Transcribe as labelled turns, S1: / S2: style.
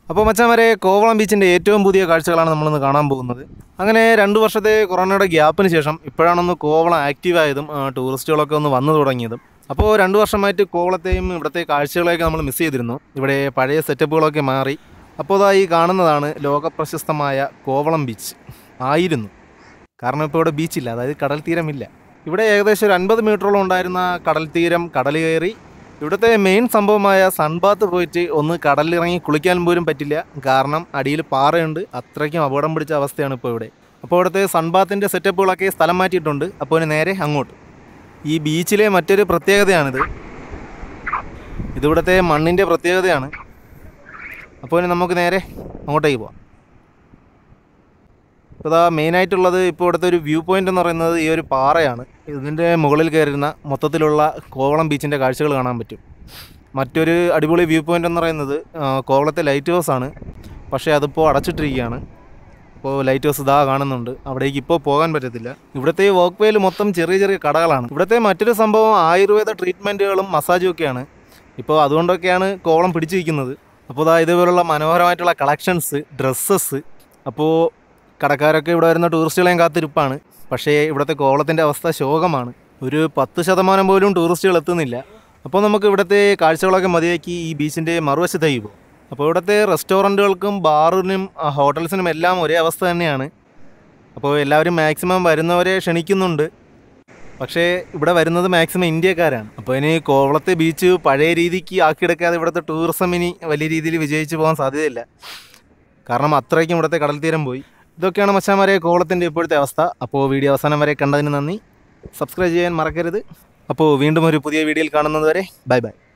S1: അപ്പോൾ മച്ചാമാരെ കോവളം ബീച്ചിൻ്റെ ഏറ്റവും പുതിയ കാഴ്ചകളാണ് നമ്മളിന്ന് കാണാൻ പോകുന്നത് അങ്ങനെ രണ്ട് വർഷത്തെ കൊറോണയുടെ ഗ്യാപ്പിന് ശേഷം ഇപ്പോഴാണൊന്ന് കോവളം ആക്റ്റീവായതും ആ, ടൂറിസ്റ്റുകളൊക്കെ ഒന്ന് വന്നു തുടങ്ങിയതും അപ്പോൾ രണ്ട് വർഷമായിട്ട് കോവളത്തെയും ഇവിടുത്തെ കാഴ്ചകളെയൊക്കെ നമ്മൾ മിസ് ചെയ്തിരുന്നു ഇവിടെ പഴയ സെറ്റപ്പുകളൊക്കെ മാറി അപ്പോൾ ഇതാ ഈ കാണുന്നതാണ് ലോകപ്രശസ്തമായ കോവളം ബീച്ച് ആയിരുന്നു കാരണം ഇപ്പോൾ ഇവിടെ ബീച്ചില്ല അതായത് കടൽ തീരമില്ല ഇവിടെ ഏകദേശം ഒരു അൻപത് മീറ്ററോളം ഉണ്ടായിരുന്ന കടൽ തീരം കടൽ കയറി ഇവിടുത്തെ മെയിൻ സംഭവമായ സൺബാത്ത് പോയിട്ട് ഒന്ന് കടലിലിറങ്ങി കുളിക്കാൻ പോലും പറ്റില്ല കാരണം അടിയിൽ പാറയുണ്ട് അത്രയ്ക്കും അപകടം പിടിച്ച അവസ്ഥയാണ് ഇപ്പോൾ ഇവിടെ അപ്പോൾ ഇവിടുത്തെ സൺബാത്തിൻ്റെ സെറ്റപ്പുകളൊക്കെ സ്ഥലം മാറ്റിയിട്ടുണ്ട് അപ്പോൾ ഇനി നേരെ അങ്ങോട്ട് ഈ ബീച്ചിലെ മറ്റൊരു പ്രത്യേകതയാണിത് ഇതിവിടുത്തെ മണ്ണിൻ്റെ പ്രത്യേകതയാണ് അപ്പോൾ ഇനി നമുക്ക് നേരെ അങ്ങോട്ടേക്ക് പോവാം ഇപ്പോൾ ഇതാ മെയിനായിട്ടുള്ളത് ഇപ്പോൾ ഇവിടുത്തെ ഒരു വ്യൂ പോയിന്റ് എന്ന് പറയുന്നത് ഈ ഒരു പാറയാണ് ഇതിൻ്റെ മുകളിൽ കയറുന്ന മൊത്തത്തിലുള്ള കോവളം ബീച്ചിൻ്റെ കാഴ്ചകൾ കാണാൻ പറ്റും മറ്റൊരു അടിപൊളി വ്യൂ പോയിന്റ് എന്ന് പറയുന്നത് ആ, കോവളത്തെ ലൈറ്റ് ഹൗസ് ആണ് പക്ഷേ അതിപ്പോൾ അടച്ചിട്ടിരിക്കുകയാണ് ഇപ്പോൾ ലൈറ്റ് ഹൗസ് ഇതാ കാണുന്നുണ്ട് അവിടേക്ക് ഇപ്പോൾ പോകാൻ പറ്റത്തില്ല ഇവിടുത്തെ ഈ വർക്ക് വേയിൽ മൊത്തം ചെറിയ ചെറിയ കടകളാണ് ഇവിടുത്തെ മറ്റൊരു സംഭവം ആയുർവേദ ട്രീറ്റ്മെൻറ്റുകളും മസാജും ഒക്കെയാണ് ഇപ്പോൾ അതുകൊണ്ടൊക്കെയാണ് കോവളം പിടിച്ചു വയ്ക്കുന്നത് അപ്പോൾ ഇതാ ഇതുപോലുള്ള മനോഹരമായിട്ടുള്ള കളക്ഷൻസ് ഡ്രസ്സസ് അപ്പോൾ കടക്കാരൊക്കെ ഇവിടെ വരുന്ന ടൂറിസ്റ്റുകളെയും കാത്തിരിപ്പാണ് പക്ഷേ ഇവിടുത്തെ കോവളത്തിൻ്റെ അവസ്ഥ ശോകമാണ് ഒരു പത്ത് ശതമാനം പോലും ടൂറിസ്റ്റുകൾ എത്തുന്നില്ല അപ്പോൾ നമുക്ക് ഇവിടുത്തെ കാഴ്ചകളൊക്കെ മതിയാക്കി ഈ ബീച്ചിൻ്റെ മറുവശത്തേക്ക് പോകും അപ്പോൾ ഇവിടുത്തെ റെസ്റ്റോറൻറ്റുകൾക്കും ബാറിനും ആ, ഹോട്ടൽസിനും എല്ലാം ഒരേ അവസ്ഥ തന്നെയാണ് അപ്പോൾ എല്ലാവരും മാക്സിമം വരുന്നവരെ ക്ഷണിക്കുന്നുണ്ട് പക്ഷേ ഇവിടെ വരുന്നത് മാക്സിമം ഇന്ത്യക്കാരാണ് അപ്പോൾ ഇനി കോവളത്തെ ബീച്ച് പഴയ രീതിക്ക് ആക്കിയെടുക്കാതെ ഇവിടുത്തെ ടൂറിസം ഇനി വലിയ രീതിയിൽ വിജയിച്ചു പോകാൻ സാധ്യതയില്ല കാരണം അത്രയ്ക്കും ഇവിടുത്തെ കടൽ തീരം പോയി ഇതൊക്കെയാണ് മച്ചാമാരെ കോവളത്തിൻ്റെ ഇപ്പോഴത്തെ അവസ്ഥ അപ്പോൾ വീഡിയോ അവസാനം വരെ കണ്ടതിന് നന്ദി സബ്സ്ക്രൈബ് ചെയ്യാൻ മറക്കരുത് അപ്പോൾ വീണ്ടും ഒരു പുതിയ വീഡിയോയിൽ കാണുന്നത് വരെ ബൈ ബൈ